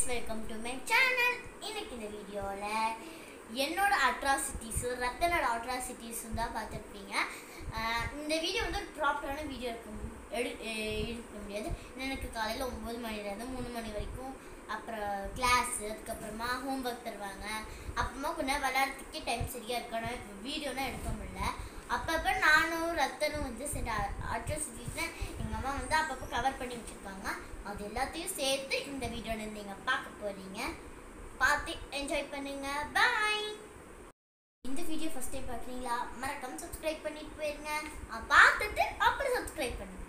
Welcome to my channel இன்னைக்கு இந்த வீடியோவில் என்னோட அட்ராசிட்டிஸு ரத்தனோட அட்ராசிட்டிஸும் தான் பார்த்துருப்பீங்க ஆஹ் இந்த வீடியோ வந்து ஒரு ப்ராப்பரான வீடியோ இருக்க மு- எடு எ- எடுக்க முடியாது ஏன்னா எனக்கு காலையில் ஒம்பது மணிலேருந்து மூணு மணி வரைக்கும் அப்புறம் கிளாஸு அதுக்கப்புறமா ஹோம்ஒர்க் தருவாங்க அப்புறமா கொஞ்ச நேரம் விளையாடுறதுக்கே டைம் சரியாக இருக்கணும் இப்போ வீடியோலாம் எடுக்க முடியல அப்பப்போ நானும் ரத்தனும் வந்து சில அட்ராசிட்டிஸ்னா எங்கள் அம்மா வந்து அப்பப்போ கவர் பண்ணி வச்சுருப்பாங்க அது எல்லாத்தையும் சேர்த்து இந்த வீடியோவில் நீங்கள் பார்க்க போகிறீங்க பார்த்து என்ஜாய் பண்ணுங்க பாய் இந்த வீடியோ ஃபர்ஸ்ட் டைம் பார்க்குறீங்களா மறக்காம சப்ஸ்கிரைப் பண்ணிட்டு போயிருங்க அஹ் பார்த்துட்டு அப்புறம் சப்ஸ்கிரைப் பண்ணுங்க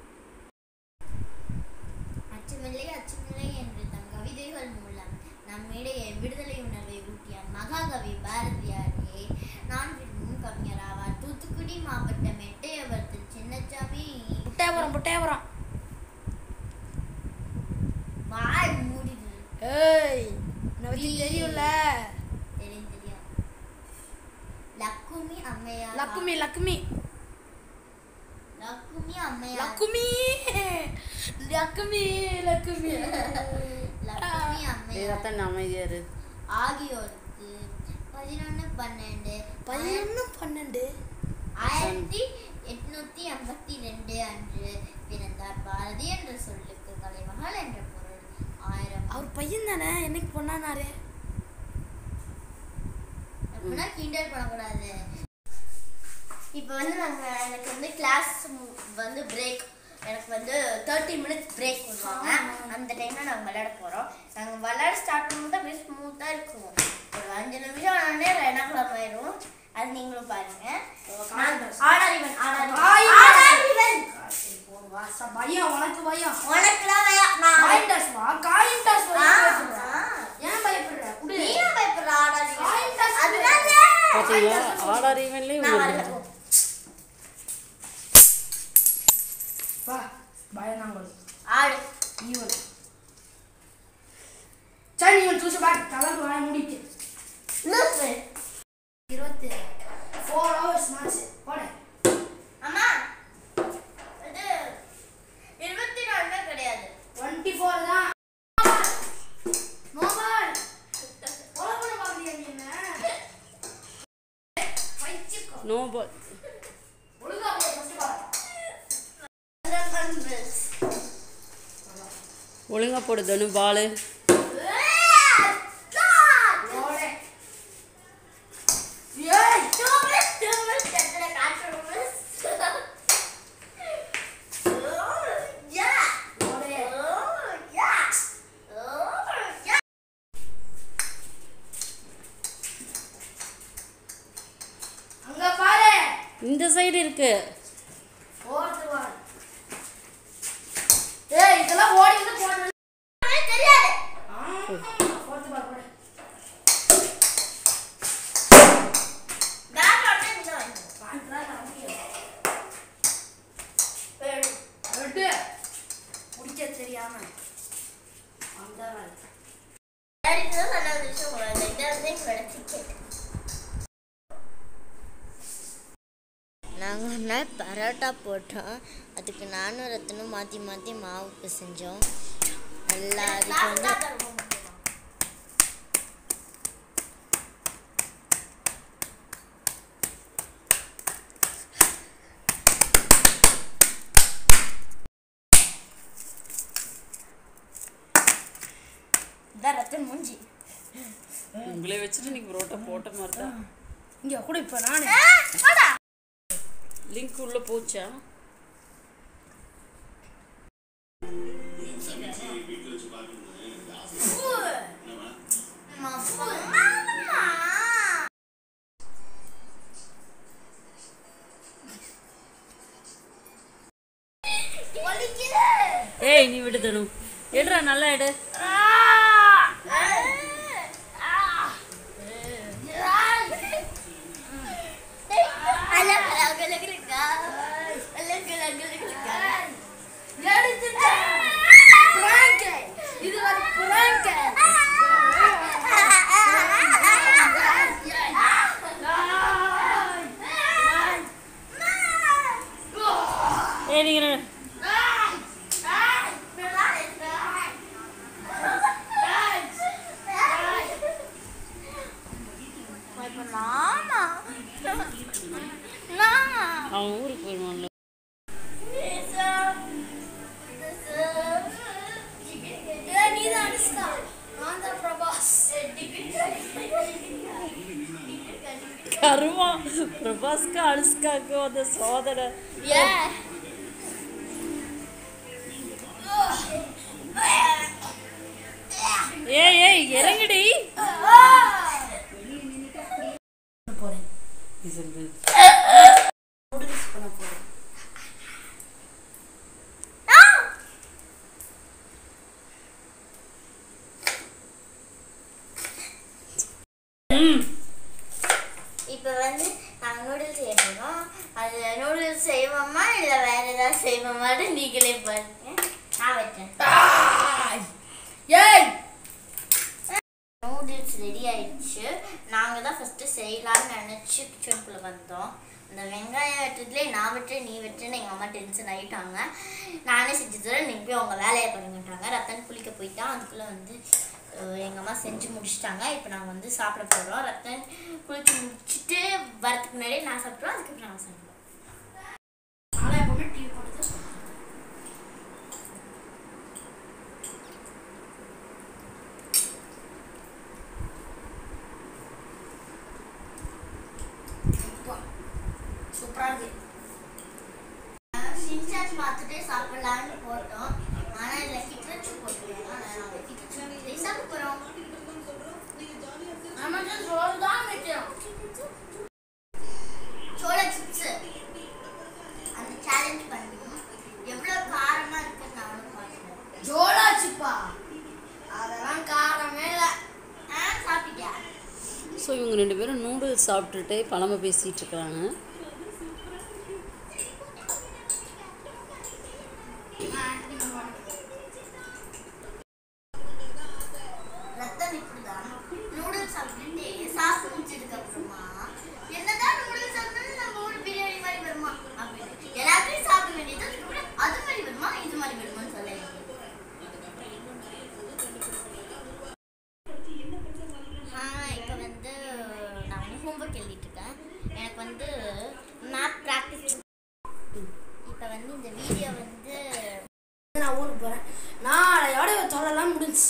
அச்சமில்லை அச்சமில்லை என்று தம் கவிதைகள் மூலம் நம்மிடையே விடுதலை உணர்வை ஊட்டிய மகாகவி பாரதியாரே நான் விரும்பும் கவிஞர் ஆவார் தூத்துக்குடி மாவட்டம் எட்டையவரத்தில் சின்னச்சாமி புட்டையபுரம் புட்டையபுரம் வாய் மூடிடு ஏய் என்னை பத்தி தெரியும்ல தெரியும் தெரியும் லக்குமி அம்மையார் லக்குமி லக்குமி லக்குமி அம்மையார் லக்குமி லக்குமி லக்குமி லக்குமி அம்மையார் ரத்தன் அமைதியாரு ஆகியோருக்கு பதினொன்று பன்னெண்டு பதினொன்று பன்னெண்டு ஆயிரத்தி எட்நூத்தி எண்பத்தி ரெண்டு அன்று பிறந்தார் பாரதி என்ற சொல்லுக்கு கலைமகள் என்ற பொருள் ஆயிரம் அவர் பையன் தானே என்னைக்கு பொண்ணானாரு அப்படின்னா கிண்டல் பண்ணக்கூடாது இப்போ வந்து நாங்கள் எனக்கு வந்து கிளாஸ் வந்து பிரேக் எனக்கு வந்து தேர்ட்டி மினிட்ஸ் பிரேக் கொடுப்பாங்க அந்த டைமில் நாங்கள் விளையாட போகிறோம் நாங்கள் விளையாட ஸ்டார்ட் பண்ணும்போது அப்படியே ஸ்மூத்தாக இருக்கும் ஒரு அஞ்சு நிமிஷம் ஆனே ரெண்டாம் ஆயிரும் அது நீங்களும் பாருங்க ஆடாரிவன் ஆய். ஆடாரிவன் பையன் உனக்கு பையன் உனக்குலாம் பயம். நான் காயின் டாஸ் வா காயின் டாஸ் வா ஆ, ஏன் பயப்படுற குடு நீயும் பயப்படுற ஆடாரிவன் காயின் டாஸ் அதுதான் பாத்தீங்களா ஆர்டர் ஈவென்ட்லயும் நான் ஒரு வரல வா பயம் தான் கொடு ஆடு ஈவன் சரி நீங்க சூஸ் பேக் கலந்து வாங்கி முடிச்சு லூசு இருபத்தி ஃபோர் ஹவர்ஸ் மேட்ச் போட அம்மா இது இருபத்தி நாலுமே கிடையாது டுவெண்ட்டி ஃபோர் தான் மொபைல் கொலை பண்ண பாக்குறியா நீ என்ன வச்சுக்கோ நோ பால் ஒழுங்கா போய் ஃபர்ஸ்ட் பாரு ஒழுங்கா போடு தனு பாலு ஓடே ஏய் ஓடே அங்க பாரு இந்த சைடு இருக்கு ஃபோர்த் ஒன் ஏய் இதெல்லாம் ஓடி வந்து போடு தெரியாது ஃபோர்த் பால் போடு பேட் ஆட்டே இந்த வாங்கி காண்ட்ரா நம்பிக்கை ரெட்டு முடிக்க தெரியாம அந்த வேலை அடிக்கிறது நல்ல ஒரு விஷயம் கூடாது ரெண்டாவது எங்களோட டிக்கெட் நாங்கள் ஒரு நாள் பரோட்டா போட்டோம் அதுக்கு நானும் ரத்தனும் மாற்றி மாற்றி மாவு செஞ்சோம் நல்லா அதுக்கு வந்து இதான் ரத்தன் மூஞ்சி உங்களை வச்சுட்டு நீங்க புரோட்டா போட்ட மாதிரி தான் இங்க கூட இப்ப நானே லிங்க் உள்ள போச்சா ஏய் நீ விடு தனு எடுறா நல்லா எடு பிராங்க் இது ஒரு பிராங்க் ஏய் நீங்க ஏய் நான் தான் பிரபாஸ் கருமா பிரபாஸ்க்கு அனுஷ்காக்கு வந்த சோதனை ஏன் ஏய் ஏய் இறங்குடி போறேன் நீ சொல்லு. நூடுல்ஸ் பண்ண போறேன் இப்போ வந்து நாங்கள் நூடுல்ஸ் செய்யணும் அது நூடுல்ஸ் செய்வோமா இல்லை வேற ஏதாவது செய்வோமான்னு நீங்களே பாருங்க நான் வைக்கிறேன் ஏய் நூடுல்ஸ் ரெடி ஆயிடுச்சு நாங்கள் தான் ஃபஸ்ட்டு செய்யலாம்னு நினச்சி கிச்சனுக்குள்ளே வந்தோம் இந்த வெங்காயம் வெட்டுறதுலே நான் வெட்டுறேன் நீ வெட்டுறேன்னு எங்கள் அம்மா டென்ஷன் ஆகிட்டாங்க நானே செஞ்சு தரேன் நீங்கள் போய் உங்கள் வேலையை பண்ணுங்கட்டாங்க ரத்தன் குளிக்க போயிட்டான் அதுக்குள்ளே வந்து எங்கள் அம்மா செஞ்சு முடிச்சிட்டாங்க இப்போ நாங்கள் வந்து சாப்பிட போகிறோம் ரத்தன் குளிச்சு முடிச்சுட்டு வரதுக்கு முன்னாடியே நான் சாப்பிட்றோம் அதுக்கப்புறம் நான் சாப்பிடுவோம் நாளை எப்பவுமே டிவி போட்டு சூப்பரா இருக்கு சின்சான் பார்த்துட்டு சாப்பிடலான்னு போட்டோம் ஆனால் இதில் கிட்டச்சு போட்டுருவோம் நாங்கள் கிட்டச்சு சாப்பிட போகிறோம் நம்ம சோறு தான் வைக்கிறோம் சோள சிப்ஸ் அந்த சேலஞ்ச் பண்ணுவோம் எவ்வளோ காரமாக இருக்குன்னு நானும் பார்க்குறேன் ஜோலாச்சுப்பா அதெல்லாம் காரமே இல்லை ஆ சாப்பிட்டியா ஸோ இவங்க ரெண்டு பேரும் நூடுல்ஸ் சாப்பிட்டுட்டு பழமை பேசிட்டு இருக்கிறாங்க ரத்தம் இப்படிதான் நூடுல்ஸ் சாப்பிட்டுட்டு சாப்பிட்டு முடிச்சதுக்கு அப்புறமா என்னதான் நூடுல்ஸ் சாப்பிட்டாலும் நம்ம ஊர் பிரியாணி மாதிரி வருமா அப்படின்னு எல்லாத்தையும் சாப்பிட வேண்டியது அதுக்கப்புறம் அது மாதிரி வருமா இது மாதிரி வருமான்னு சொல்ல வேண்டியது இப்போ வந்து நான் வந்து ஹோம்ஒர்க் எழுதிட்டு இருக்கேன் எனக்கு வந்து மேப் ப்ராக்டிஸ் இப்போ வந்து இந்த வீடியோ வந்து நான் ஊருக்கு போறேன் நாளையோட சொல்லலாம் முடிஞ்சு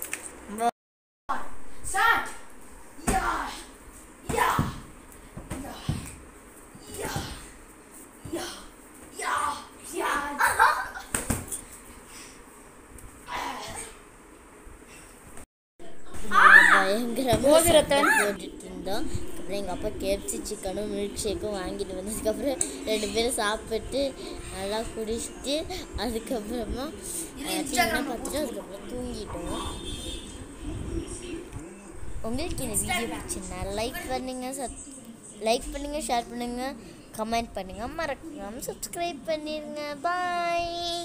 ஸ்டார்ட் யா யா யா யா யா யா யா பயங்கரமாக போட்டுட்டு இருந்தோம் அப்புறம் எங்கள் அப்பா கேப்சி சிக்கனும் மில்க் ஷேக்கும் வாங்கிட்டு வந்ததுக்கப்புறம் ரெண்டு பேரும் சாப்பிட்டு நல்லா குடிச்சிட்டு அதுக்கப்புறமா டிவியை பார்த்துட்டு அதுக்கப்புறம் தூங்கிட்டோம் உங்களுக்கு இந்த வீடியோ பிடிச்சிருந்தா லைக் பண்ணுங்க சப் லைக் பண்ணுங்க ஷேர் பண்ணுங்க கமெண்ட் பண்ணுங்க மறக்காம சப்ஸ்கிரைப் பண்ணிருங்க பாய்